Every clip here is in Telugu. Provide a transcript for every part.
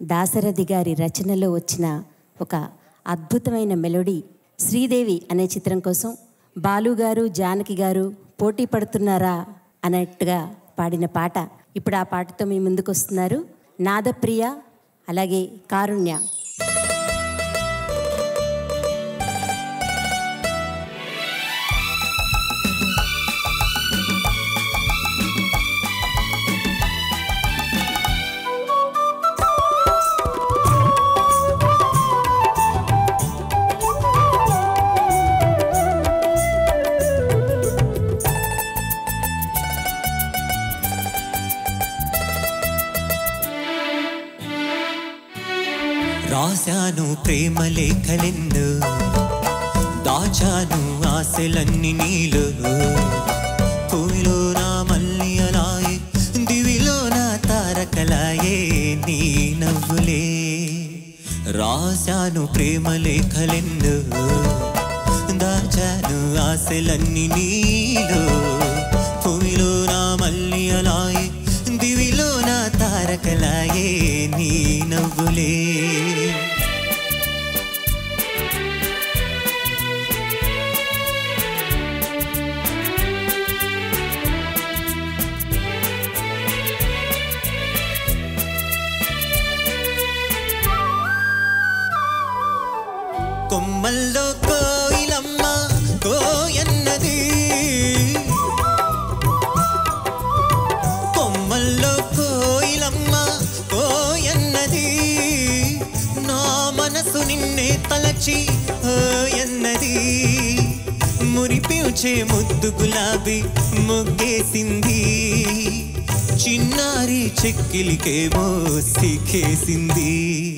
దాశరథి గారి రచనలో వచ్చిన ఒక అద్భుతమైన మెలోడీ శ్రీదేవి అనే చిత్రం కోసం బాలు గారు జానకి గారు పోటీ పడుతున్నారా అన్నట్టుగా పాడిన పాట ఇప్పుడు ఆ పాటతో మీ ముందుకు వస్తున్నారు నాదప్రియ అలాగే కారుణ్య రాశాను ప్రేమ లేఖలెందు దాచాను ఆశలన్నీ నీలో పూలో నా మల్లి అలాయే దివిలో నా తారకలాయే నీ నవ్వులే రాశాను ప్రేమ లేఖలెందు దాచాను ఆశలన్నీ నీలో భూమిలో నా మల్లి అలాయే దివిలో నా తారకలాయే నీ నవ్వులే కొమ్మల్లో కోయిలమ్మ కోయన్నది కొమ్మల్లో కోయిలమ్మ కోయన్నది నా మనసు నిన్నే తలచి ఓయన్నది మురిపిల్చే ముద్దు గులాబీ మొగ్గేసింది చిన్నారి చెక్కిలికేమో సిఖేసింది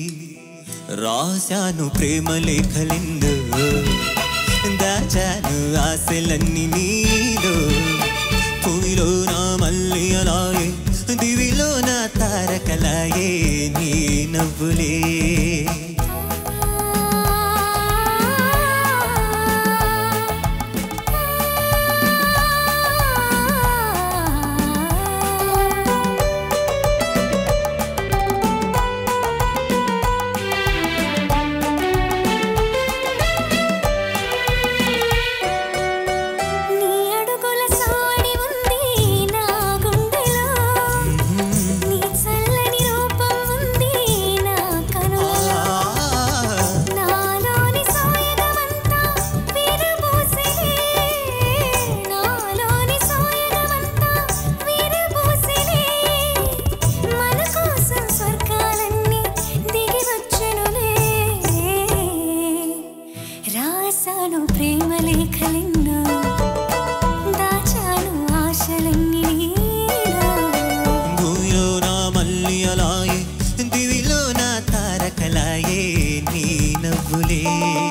రాశాను ప్రేమ లేఖలెందు దాచాను ఆశలన్నీ నీలో భూమిలో నా మల్లి అలాయే దివిలో నా తారకలాయే నీ నవ్వులే నీ అడుగుల సాడి ఉంది నా గుండెలో నీ చల్లని రూపం ఉంది నా కనులలో నాలోని సోయగమంతా విరబూసిలే నాలోని సోయగమంతా విరబూసిలే మన కోసం స్వర్గాలన్నీ దిగి వచ్చెనులే రాసాను ప్రేమ లేఖలెన్నో దాచాను ఆశలన్నీ నీలో భూమిలో నా మల్లి అలాయే దివిలో నా తారకలాయే నీ నవ్వులే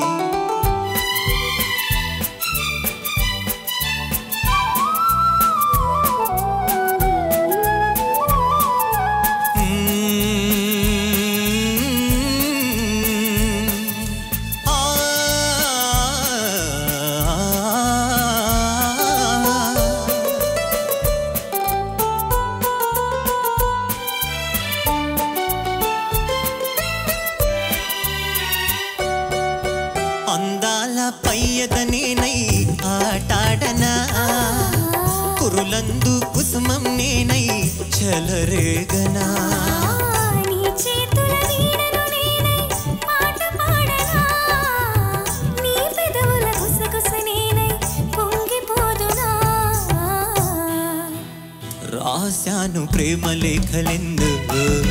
అందాల పయ్యదనేనై ఆటాడనా కురులందు కుసుమం నేనై చలరేగనా నీ చేతుల వీణను నేనై పాట పాడనా నీ పెదవుల గుసగుస నేనై పొంగిపోదునా రాశాను ప్రేమ లేఖలెందు